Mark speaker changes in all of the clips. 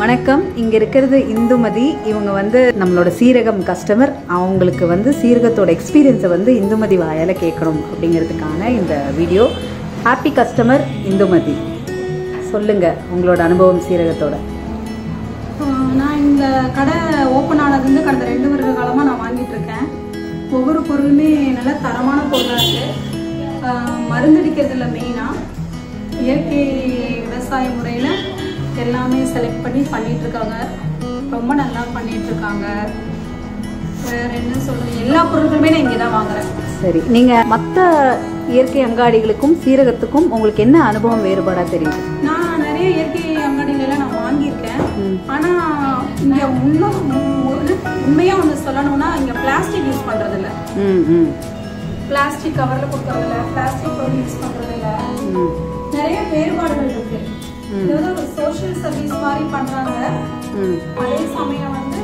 Speaker 1: வணக்கம் இங்க இருக்கிறது இந்துமதி இவங்க வந்து நம்மளோட சீரகம் கஸ்டமர் அவங்களுக்கு வந்து சீரகத்தோட எக்ஸ்பீரியன்ஸை வந்து இந்துமதி வாயால கேட்கணும் அப்படிங்கிறதுக்கான இந்த வீடியோ ஹாப்பி கஸ்டமர் இந்துமதி சொல்லுங்க உங்களோட அனுபவம் சீரகத்தோட
Speaker 2: ஆஹ் நான் இந்த கடை ஓப்பன் ஆனதுலேருந்து கடந்த ரெண்டு வருட காலமாக நான் வாங்கிட்டு இருக்கேன் ஒவ்வொரு பொருளுமே நல்ல தரமான பொருளாக இருக்குது மருந்தடிக்கிறது இல்லை மெயினாக இயற்கை விவசாய முறையில் எல்லாமே செலக்ட் பண்ணி பண்ணிட்டு இருக்காங்க ரொம்ப நல்லா பண்ணிட்டு இருக்காங்க வேற என்ன சொல்றது எல்லா பொருட்களுமே நான் இங்கே தான் வாங்குறேன்
Speaker 1: சரி நீங்க மற்ற இயற்கை அங்காடிகளுக்கும் சீரகத்துக்கும் உங்களுக்கு என்ன அனுபவம் வேறுபாடா தெரியுது
Speaker 2: நான் நிறைய இயற்கை அங்காடியிலலாம் நான் வாங்கியிருக்கேன்
Speaker 1: ம்.
Speaker 2: ஆனா இங்க இன்னும் ஒரு உண்மையா ஒன்று சொல்லணும்னா இங்க பிளாஸ்டிக் யூஸ் பண்றது இல்ல
Speaker 1: ம் ம்
Speaker 2: பிளாஸ்டிக் கவர்ல கொடுக்கறது இல்ல பிளாஸ்டிக் பொருள் யூஸ் பண்றது இல்ல
Speaker 1: ம்
Speaker 2: நிறைய வேறுபாடுகள் இருக்கு
Speaker 1: ம்.
Speaker 2: இது வந்து ஒரு சோஷியல் சர்வீஸ் மாதிரி பண்றாங்க
Speaker 1: ம்
Speaker 2: அதே சமயம் வந்து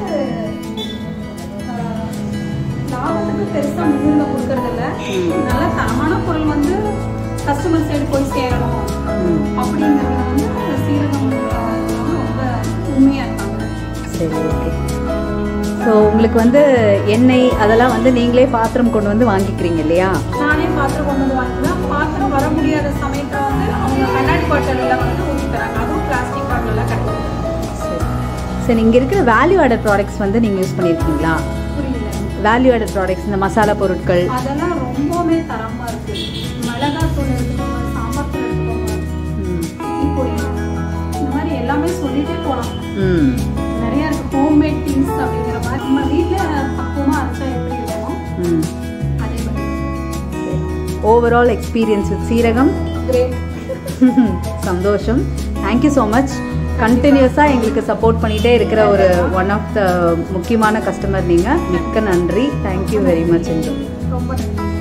Speaker 2: ஆஹ், லாபத்துக்கு பெருசா முன்னுரிமை கொடுக்கறது இல்ல நல்ல தரமான பொருள் வந்து கஸ்டமர் சைடு போய் சேரணும்
Speaker 1: ம்
Speaker 2: அப்படிங்கறது வந்து சீரகம் ஆஹ், ரொம்ப உண்மையா இருக்காங்க
Speaker 1: சரி ஓகே ஸோ உங்களுக்கு வந்து எண்ணெய் அதெல்லாம் வந்து நீங்களே பாத்திரம் கொண்டு வந்து வாங்கிக்கிறீங்க இல்லையா
Speaker 2: நானே பாத்திரம் கொண்டு வந்து வாங்கினா பாத்திரம் வர முடியாத சமயத்துல வந்து அவங்க கண்ணாடி பாட்டில வந்து ஊற்றி தராங்க அதுவும் பிளாஸ்டிக் பாட்டில கிடைக்கும்
Speaker 1: சரி சரி இங்கே இருக்கிற வேல்யூ ஆடட் ப்ராடக்ட்ஸ் வந்து நீங்கள் யூஸ் பண்ணியிருக்கீங்களா
Speaker 2: புரியல
Speaker 1: வேல்யூ ஆடட் ப்ராடக்ட்ஸ் இந்த மசாலா பொருட்கள்
Speaker 2: அதெல்லாம் ரொம்பவுமே தரமா இருக்கு மிளகாய் தூள் எடுத்துக்கோங்க சாம்பார் தூள் எடுத்துக்கோங்க
Speaker 1: ம்
Speaker 2: இட்லி பொடி இந்த மாதிரி எல்லாமே சொல்லிட்டே போகலாம்
Speaker 1: ம்
Speaker 2: நிறைய இருக்கு ஹோம்மேட் திங்ஸ் அப்படிங்கிற மாதிரி நம்ம வீட்டில் பக்குவமாக அரைச்சா எப்படி இருக்கணும்
Speaker 1: ம்
Speaker 2: அதே மாதிரி
Speaker 1: overall experience with Seeragam
Speaker 2: great
Speaker 1: சந்தோஷம் தேங்க்யூ ஸோ மச் கண்டினியூஸாக எங்களுக்கு சப்போர்ட் பண்ணிகிட்டே இருக்கிற ஒரு ஒன் ஆஃப் த முக்கியமான கஸ்டமர் நீங்கள் மிக்க நன்றி தேங்க்யூ வெரி மச் என்று
Speaker 2: ரொம்ப நன்றி